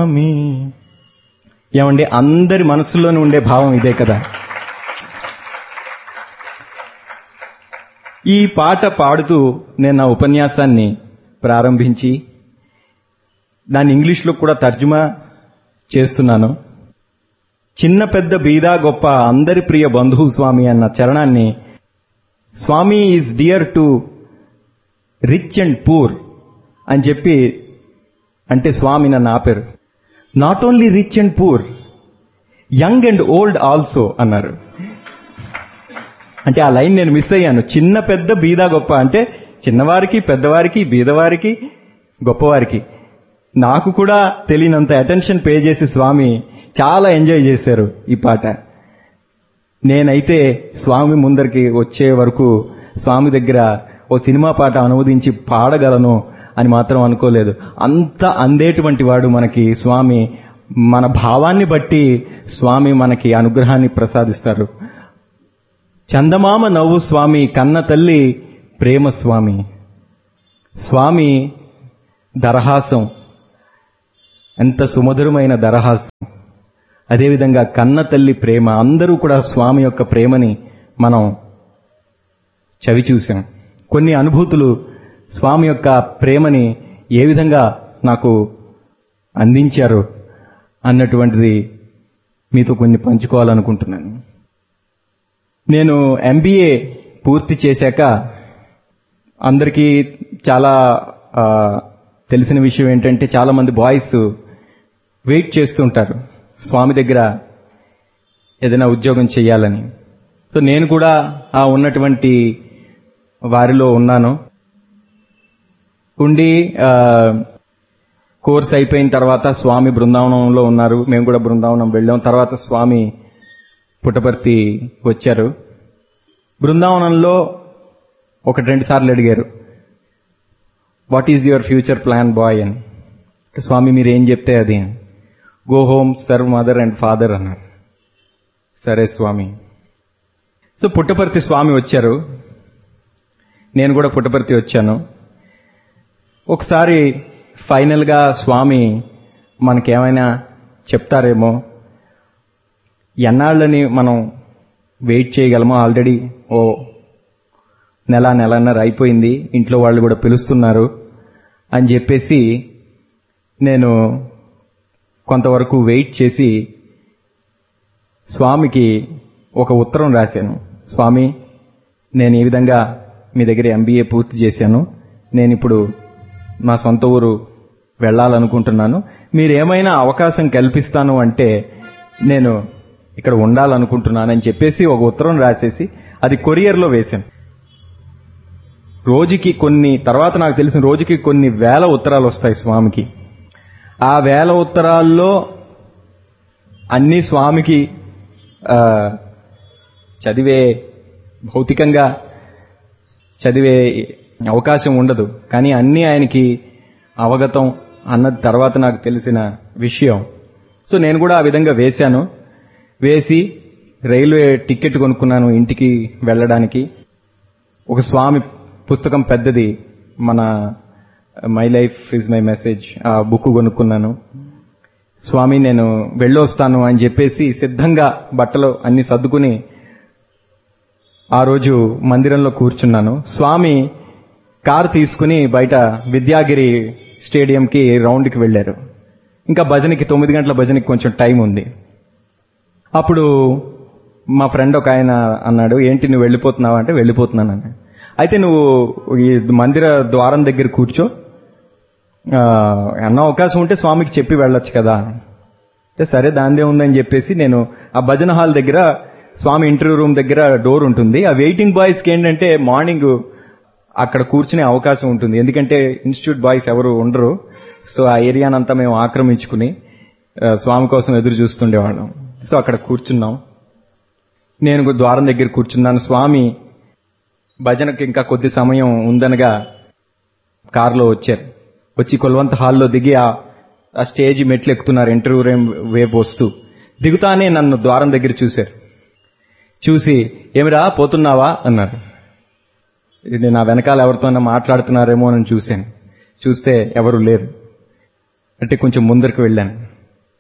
స్వామి ఏమండి అందరి మనసులోనే ఉండే భావం ఇదే కదా ఈ పాట పాడుతూ నేను నా ఉపన్యాసాన్ని ప్రారంభించి దాన్ని ఇంగ్లీష్లో కూడా తర్జుమా చేస్తున్నాను చిన్న పెద్ద బీదా గొప్ప అందరి ప్రియ బంధువు స్వామి అన్న చరణాన్ని Swami is dear to rich and poor అని చెప్పి అంటే స్వామి నన్ను ఆపారు not only rich and poor young and old also అన్నారు అంటే ఆ లైన్ నేను మిస్ అయ్యాను చిన్న పెద్ద బీదా గొప్ప అంటే చిన్నవారికి పెద్దవారికి బీదవారికి గొప్పవారికి నాకు కూడా తెలియనంత అటెన్షన్ పే చేసి స్వామి చాలా ఎంజాయ్ చేశారు ఈ పాట నేనైతే స్వామి ముందరికి వచ్చే వరకు స్వామి దగ్గర ఓ సినిమా పాట అనువదించి పాడగలను అని మాత్రం అనుకోలేదు అంత అందేటువంటి వాడు మనకి స్వామి మన భావాన్ని బట్టి స్వామి మనకి అనుగ్రహాన్ని ప్రసాదిస్తారు చందమామ నవ్వు స్వామి కన్న తల్లి ప్రేమ స్వామి స్వామి దరహాసం ఎంత సుమధురమైన దరహాసం అదేవిధంగా కన్న తల్లి ప్రేమ అందరూ కూడా స్వామి యొక్క ప్రేమని మనం చవి చూశాం కొన్ని అనుభూతులు స్వామి యొక్క ప్రేమని ఏ విధంగా నాకు అందించారు అన్నటువంటిది మీతో కొన్ని పంచుకోవాలనుకుంటున్నాను నేను ఎంబీఏ పూర్తి చేశాక అందరికీ చాలా ఆ, తెలిసిన విషయం ఏంటంటే చాలా మంది బాయ్స్ వెయిట్ చేస్తుంటారు స్వామి దగ్గర ఏదైనా ఉద్యోగం చేయాలని సో నేను కూడా ఆ ఉన్నటువంటి వారిలో ఉన్నాను ఉండి ఆ, కోర్స్ అయిపోయిన తర్వాత స్వామి బృందావనంలో ఉన్నారు మేము కూడా బృందావనం వెళ్ళాం తర్వాత స్వామి పుట్టపర్తి వచ్చారు బృందావనంలో ఒకటి రెండు సార్లు అడిగారు what is your future plan boy అని స్వామి మీరు ఏం చెప్తే అది go home serve mother and father అన్నారు సరే స్వామి సో పుట్టపర్తి స్వామి వచ్చారు నేను కూడా పుట్టపర్తి వచ్చాను ఒకసారి ఫైనల్గా స్వామి మనకేమైనా చెప్తారేమో ఎన్నాళ్ళని మనం వెయిట్ చేయగలమో ఆల్రెడీ ఓ నెల నెలన్నర అయిపోయింది ఇంట్లో వాళ్ళు కూడా పిలుస్తున్నారు అని చెప్పేసి నేను కొంతవరకు వెయిట్ చేసి స్వామికి ఒక ఉత్తరం రాశాను స్వామి నేను ఈ విధంగా మీ దగ్గర ఎంబీఏ పూర్తి చేశాను నేను ఇప్పుడు మా సొంత ఊరు వెళ్ళాలనుకుంటున్నాను మీరు ఏమైనా అవకాశం కల్పిస్తాను అంటే నేను ఇక్కడ ఉండాలనుకుంటున్నానని చెప్పేసి ఒక ఉత్తరం రాసేసి అది కొరియర్లో వేశాను రోజుకి కొన్ని తర్వాత నాకు తెలిసిన రోజుకి కొన్ని వేల ఉత్తరాలు వస్తాయి స్వామికి ఆ వేల ఉత్తరాల్లో అన్ని స్వామికి ఆ, చదివే భౌతికంగా చదివే అవకాశం ఉండదు కానీ అన్నీ ఆయనకి అవగతం అన్నది తర్వాత నాకు తెలిసిన విషయం సో నేను కూడా ఆ విధంగా వేశాను వేసి రైల్వే టికెట్ కొనుక్కున్నాను ఇంటికి వెళ్ళడానికి ఒక స్వామి పుస్తకం పెద్దది మన my life is my message ఆ బుక్ కొనుక్కున్నాను స్వామి నేను వెళ్ళొస్తాను అని చెప్పేసి సిద్ధంగా బట్టలు అన్ని సర్దుకుని ఆ రోజు మందిరంలో కూర్చున్నాను స్వామి కారు తీసుకుని బయట విద్యాగిరి స్టేడియంకి రౌండ్కి వెళ్ళారు ఇంకా భజనకి తొమ్మిది గంటల భజనకి కొంచెం టైం ఉంది అప్పుడు మా ఫ్రెండ్ ఒక ఆయన అన్నాడు ఏంటి నువ్వు వెళ్ళిపోతున్నావా అంటే వెళ్ళిపోతున్నాను అన్నాడు అయితే నువ్వు ఈ మందిర ద్వారం దగ్గర కూర్చో ఆ, అన్న అవకాశం ఉంటే స్వామికి చెప్పి వెళ్ళొచ్చు కదా అంటే సరే దాందే ఉందని చెప్పేసి నేను ఆ భజన హాల్ దగ్గర స్వామి ఇంటర్వ్యూ రూమ్ దగ్గర డోర్ ఉంటుంది ఆ వెయిటింగ్ బాయ్స్కి ఏంటంటే మార్నింగ్ అక్కడ కూర్చునే అవకాశం ఉంటుంది ఎందుకంటే ఇన్స్టిట్యూట్ బాయ్స్ ఎవరు ఉండరు సో ఆ ఏరియానంతా మేము ఆక్రమించుకుని ఆ, స్వామి కోసం ఎదురు చూస్తుండేవాళ్ళం సో అక్కడ కూర్చున్నాం నేను కూడా ద్వారం దగ్గర కూర్చున్నాను స్వామి భజనకి ఇంకా కొద్ది సమయం ఉందనగా కారులో వచ్చారు వచ్చి కొల్వంత హాల్లో దిగి ఆ ఆ స్టేజ్ మెట్లు ఎక్కుతున్నారు ఇంటర్వ్యూ రూమ్ వైపు వస్తూ దిగుతానే నన్ను ద్వారం దగ్గర చూశారు చూసి ఏమిరా పోతున్నావా అన్నారు ఇది నా వెనకాల ఎవరితోనైనా మాట్లాడుతున్నారేమో అని చూశాను చూస్తే ఎవరు లేరు అంటే కొంచెం ముందరికి వెళ్ళాను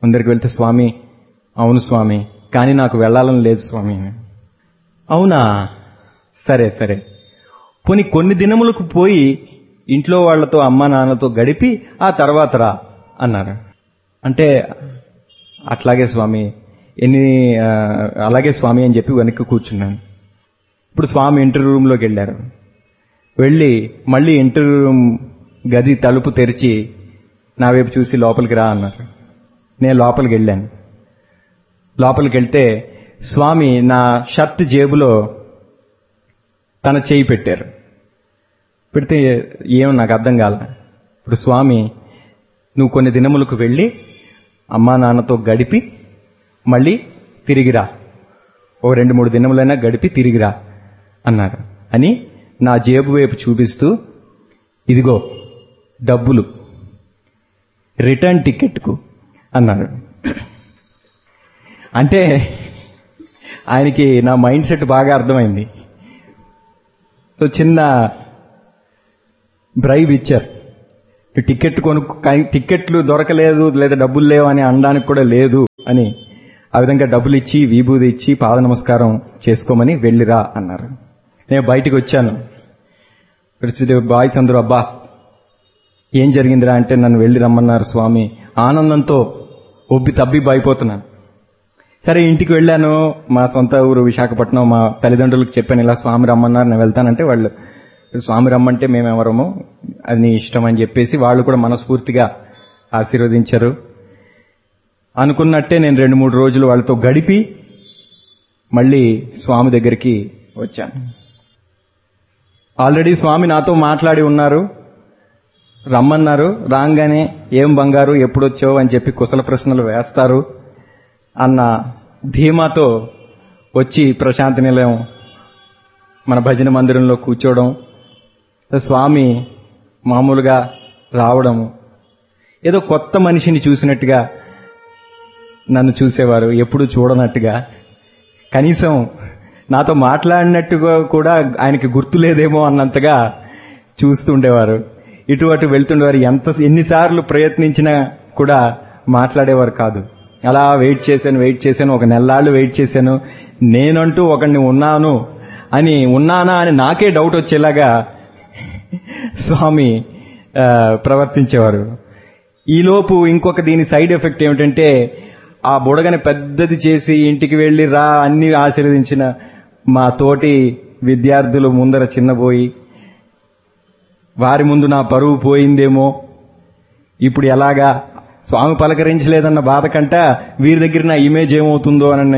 ముందరికి వెళ్తే స్వామి అవును స్వామి కానీ నాకు వెళ్ళాలని లేదు స్వామి అవునా సరే సరే పోనీ కొన్ని దినములకు పోయి ఇంట్లో వాళ్లతో అమ్మా నాన్నతో గడిపి ఆ తర్వాత రా అన్నారు అంటే అట్లాగే స్వామి ఎన్ని ఆ, అలాగే స్వామి అని చెప్పి వెనక్కి కూర్చున్నాను ఇప్పుడు స్వామి ఇంటర్వ్యూ రూమ్లోకి వెళ్ళారు వెళ్ళి మళ్ళీ ఇంటర్వ్యూ రూమ్ గది తలుపు తెరిచి నా వైపు చూసి లోపలికి రా అన్నారు నేను లోపలికి వెళ్ళాను లోపలికి వెళ్తే స్వామి నా షర్ట్ జేబులో తన చేయి పెట్టారు పెడితే ఏమో నాకు అర్థం కాల ఇప్పుడు స్వామి నువ్వు కొన్ని దినములకు వెళ్ళి అమ్మా నాన్నతో గడిపి మళ్ళీ తిరిగిరా ఓ రెండు మూడు దినములైనా గడిపి తిరిగిరా అన్నారు అని నా జేబు వైపు చూపిస్తూ ఇదిగో డబ్బులు రిటర్న్ టికెట్కు అన్నారు అంటే ఆయనకి నా మైండ్ సెట్ బాగా అర్థమైంది సో చిన్న బ్రైవ్ ఇచ్చారు టికెట్ కొనుక్కు కానీ టికెట్లు దొరకలేదు లేదా డబ్బులు లేవు అని అనడానికి కూడా లేదు అని ఆ విధంగా డబ్బులు ఇచ్చి విభూది ఇచ్చి పాద నమస్కారం చేసుకోమని వెళ్ళిరా అన్నారు నేను బయటికి వచ్చాను బాయ్స్ అందరూ అబ్బా ఏం జరిగిందిరా అంటే నన్ను వెళ్ళి రమ్మన్నారు స్వామి ఆనందంతో ఒబ్బి తబ్బిబ్బి అయిపోతున్నాను సరే ఇంటికి వెళ్ళాను మా సొంత ఊరు విశాఖపట్నం మా తల్లిదండ్రులకు చెప్పాను ఇలా స్వామి రమ్మన్నారు నేను వెళ్తానంటే వాళ్ళు స్వామి రమ్మంటే మేమెవరము అది నీ ఇష్టం అని చెప్పేసి వాళ్ళు కూడా మనస్ఫూర్తిగా ఆశీర్వదించారు అనుకున్నట్టే నేను రెండు మూడు రోజులు వాళ్ళతో గడిపి మళ్ళీ స్వామి దగ్గరికి వచ్చాను ఆల్రెడీ స్వామి నాతో మాట్లాడి ఉన్నారు రమ్మన్నారు రాగానే ఏం బంగారు ఎప్పుడొచ్చావు అని చెప్పి కుశల ప్రశ్నలు వేస్తారు అన్న ధీమాతో వచ్చి ప్రశాంతి నిలయం మన భజన మందిరంలో కూర్చోవడం స్వామి మామూలుగా రావడము ఏదో కొత్త మనిషిని చూసినట్టుగా నన్ను చూసేవారు ఎప్పుడు చూడనట్టుగా కనీసం నాతో మాట్లాడినట్టుగా కూడా ఆయనకి గుర్తులేదేమో అన్నంతగా చూస్తుండేవారు ఇటు అటు వెళ్తుండేవారు ఎంత ఎన్నిసార్లు ప్రయత్నించినా కూడా మాట్లాడేవారు కాదు అలా వెయిట్ చేశాను వెయిట్ చేశాను ఒక నెల్లాళ్ళు వెయిట్ చేశాను నేనంటూ ఒకడిని ఉన్నాను అని ఉన్నానా అని నాకే డౌట్ వచ్చేలాగా స్వామి ఆ, ప్రవర్తించేవారు ఈలోపు ఇంకొక దీని సైడ్ ఎఫెక్ట్ ఏమిటంటే ఆ బుడగని పెద్దది చేసి ఇంటికి వెళ్ళి రా అన్ని ఆశీర్వదించిన మా తోటి విద్యార్థులు ముందర చిన్నబోయి వారి ముందు నా పరువు పోయిందేమో ఇప్పుడు ఎలాగా స్వామి పలకరించలేదన్న బాధ కంట వీరి దగ్గర నా ఇమేజ్ ఏమవుతుందో అన్న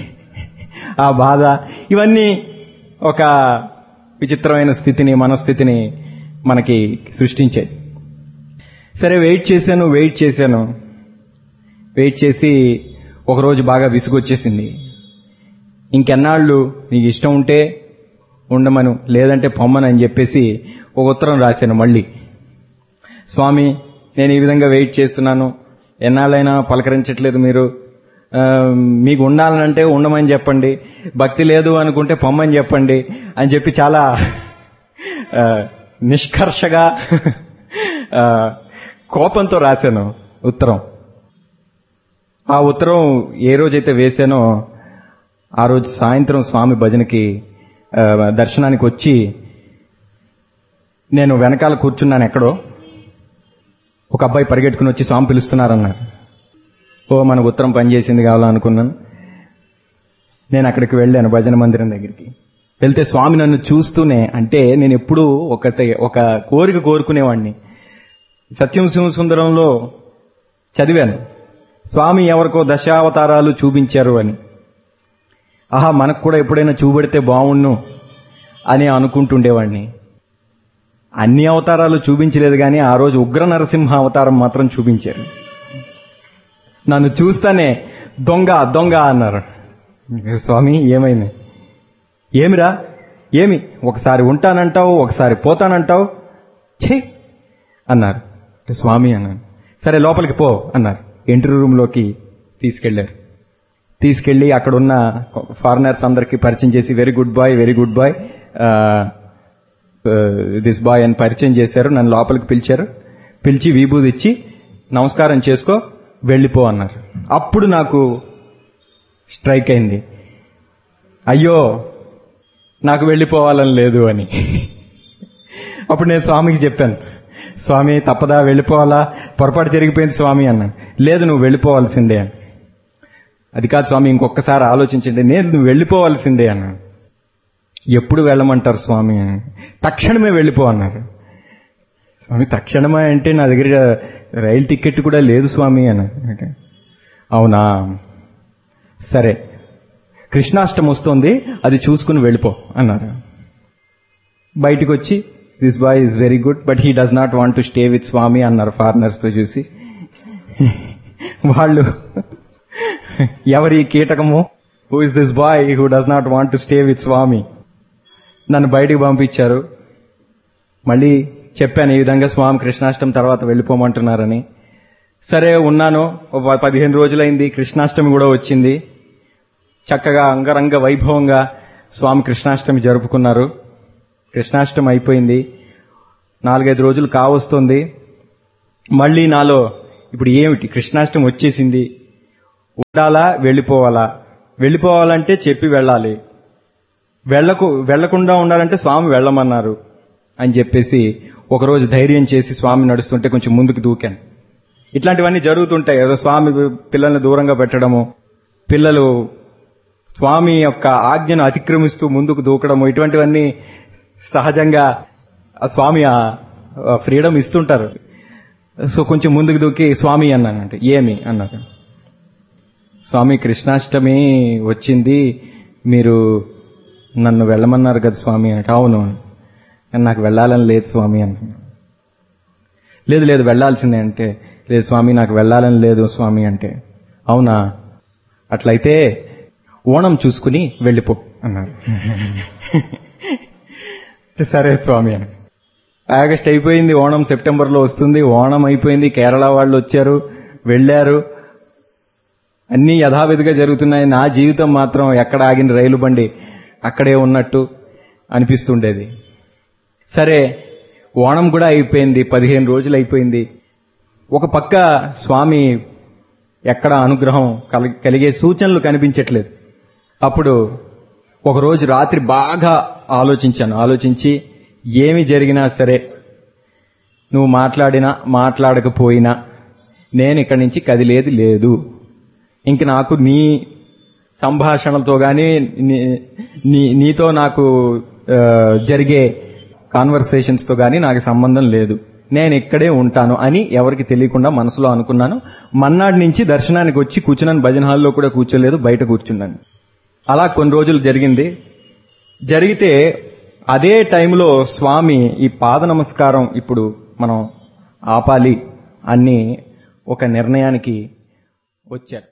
ఆ బాధ ఇవన్నీ ఒక విచిత్రమైన స్థితిని మనస్థితిని మనకి సృష్టించాయి సరే వెయిట్ చేశాను వెయిట్ చేశాను వెయిట్ చేసి ఒకరోజు బాగా విసుగొచ్చేసింది ఇంకెన్నాళ్ళు నీకు ఇష్టం ఉంటే ఉండమను లేదంటే పొమ్మను అని చెప్పేసి ఒక ఉత్తరం రాశాను మళ్ళీ స్వామి నేను ఈ విధంగా వెయిట్ చేస్తున్నాను ఎన్నాళ్ళైనా పలకరించట్లేదు మీరు ఆ, మీకు ఉండాలనంటే ఉండమని చెప్పండి భక్తి లేదు అనుకుంటే పొమ్మని చెప్పండి అని చెప్పి చాలా ఆ, నిష్కర్షగా ఆ, కోపంతో రాశాను ఉత్తరం ఆ ఉత్తరం ఏ రోజైతే వేశానో ఆ రోజు సాయంత్రం స్వామి భజనకి ఆ, దర్శనానికి వచ్చి నేను వెనకాల కూర్చున్నాను ఎక్కడో ఒక అబ్బాయి పరిగెట్టుకుని వచ్చి స్వామి పిలుస్తున్నారన్నారు ఓ మనకు ఉత్తరం పనిచేసింది కావాలనుకున్నాను నేను అక్కడికి వెళ్ళాను భజన మందిరం దగ్గరికి వెళ్తే స్వామి నన్ను చూస్తూనే అంటే నేను ఎప్పుడూ ఒక ఒక కోరిక కోరుకునేవాడిని సత్యం సింహ సుందరంలో చదివాను స్వామి ఎవరికో దశావతారాలు చూపించారు అని ఆహా మనకు కూడా ఎప్పుడైనా చూపెడితే బాగుండు అని అనుకుంటుండేవాడిని అన్ని అవతారాలు చూపించలేదు కానీ ఆ రోజు ఉగ్ర నరసింహ అవతారం మాత్రం చూపించారు నన్ను చూస్తానే దొంగ దొంగ అన్నారు స్వామి ఏమైంది ఏమిరా ఏమి ఒకసారి ఉంటానంటావు ఒకసారి పోతానంటావు ఛే అన్నారు స్వామి అన్నాను సరే లోపలికి పో అన్నారు ఎంట్రీ రూమ్లోకి తీసుకెళ్లారు తీసుకెళ్లి అక్కడ ఉన్న ఫారినర్స్ అందరికి పరిచయం చేసి very good boy very good boy this boy అని పరిచయం చేశారు నన్ను లోపలికి పిలిచారు పిలిచి విభూది ఇచ్చి నమస్కారం చేసుకో వెళ్ళిపో అన్నారు అప్పుడు నాకు స్ట్రైక్ అయింది అయ్యో నాకు వెళ్ళిపోవాలని లేదు అని అప్పుడు నేను స్వామికి చెప్పాను స్వామి తప్పదా వెళ్ళిపోవాలా పొరపాటు జరిగిపోయింది స్వామి అన్నాను లేదు నువ్వు వెళ్ళిపోవాల్సిందే అని అది కాదు స్వామి ఇంకొకసారి ఆలోచించండి నేను నువ్వు వెళ్ళిపోవాల్సిందే అన్నాను ఎప్పుడు వెళ్ళమంటారు స్వామి అని తక్షణమే వెళ్ళిపో అన్నారు స్వామి తక్షణమే అంటే నా దగ్గర రైలు టికెట్ కూడా లేదు స్వామి అన్నారు అవునా సరే కృష్ణాష్టమి వస్తుంది అది చూసుకుని వెళ్ళిపో అన్నారు బయటికి వచ్చి this boy is very good but he does not want to stay with Swami అన్నారు ఫారినర్స్ తో చూసి వాళ్ళు ఎవరి కీటకము who is this boy who does not want to stay with Swami నన్ను బయటికి పంపించారు మళ్ళీ చెప్పాను ఈ విధంగా స్వామి కృష్ణాష్టమి తర్వాత వెళ్ళిపోమంటున్నారని సరే ఉన్నాను ఒక పదిహేను రోజులైంది కృష్ణాష్టమి కూడా వచ్చింది చక్కగా అంగరంగ వైభవంగా స్వామి కృష్ణాష్టమి జరుపుకున్నారు కృష్ణాష్టమి అయిపోయింది నాలుగైదు రోజులు కావస్తుంది మళ్ళీ నాలో ఇప్పుడు ఏమిటి కృష్ణాష్టమి వచ్చేసింది ఉండాలా వెళ్ళిపోవాలా వెళ్ళిపోవాలంటే చెప్పి వెళ్ళాలి వెళ్ళకు వెళ్లకుండా ఉండాలంటే స్వామి వెళ్ళమన్నారు అని చెప్పేసి ఒకరోజు ధైర్యం చేసి స్వామి నడుస్తుంటే కొంచెం ముందుకు దూకాను ఇట్లాంటివన్నీ జరుగుతుంటాయి ఏదో స్వామి పిల్లల్ని దూరంగా పెట్టడము పిల్లలు స్వామి యొక్క ఆజ్ఞను అతిక్రమిస్తూ ముందుకు దూకడము ఇటువంటివన్నీ సహజంగా ఆ స్వామి ఆ ఫ్రీడమ్ ఇస్తుంటారు సో కొంచెం ముందుకు దూకి స్వామి అన్నానంటే ఏమి అన్నారు స్వామి కృష్ణాష్టమి వచ్చింది మీరు నన్ను వెళ్ళమన్నారు కదా స్వామి అంటే అవును నాకు వెళ్ళాలని లేదు స్వామి అన్నాను లేదు లేదు వెళ్ళాల్సిందే అంటే లేదు స్వామి నాకు వెళ్ళాలని లేదు స్వామి అంటే అవునా అట్లయితే ఓణం చూసుకుని వెళ్ళిపో అన్నారు సరే స్వామి అని ఆగస్ట్ అయిపోయింది ఓణం సెప్టెంబర్లో వస్తుంది ఓణం అయిపోయింది కేరళ వాళ్ళు వచ్చారు వెళ్ళారు అన్నీ యథావిధిగా జరుగుతున్నాయి నా జీవితం మాత్రం ఎక్కడ ఆగిన రైలు బండి అక్కడే ఉన్నట్టు అనిపిస్తుండేది సరే ఓణం కూడా అయిపోయింది పదిహేను రోజులు అయిపోయింది ఒక పక్క స్వామి ఎక్కడ అనుగ్రహం కలిగే సూచనలు కనిపించట్లేదు అప్పుడు ఒకరోజు రాత్రి బాగా ఆలోచించాను ఆలోచించి ఏమి జరిగినా సరే నువ్వు మాట్లాడినా మాట్లాడకపోయినా నేను ఇక్కడి నుంచి కదిలేది లేదు ఇంక నాకు నీ సంభాషణలతో కానీ నీ నీతో నాకు జరిగే కాన్వర్సేషన్స్తో కానీ నాకు సంబంధం లేదు నేను ఇక్కడే ఉంటాను అని ఎవరికి తెలియకుండా మనసులో అనుకున్నాను మన్నాడు నుంచి దర్శనానికి వచ్చి కూర్చున్నాను భజన హాల్లో కూడా కూర్చోలేదు బయట కూర్చున్నాను అలా కొన్ని రోజులు జరిగింది జరిగితే అదే టైంలో స్వామి ఈ పాద నమస్కారం ఇప్పుడు మనం ఆపాలి అని ఒక నిర్ణయానికి వచ్చారు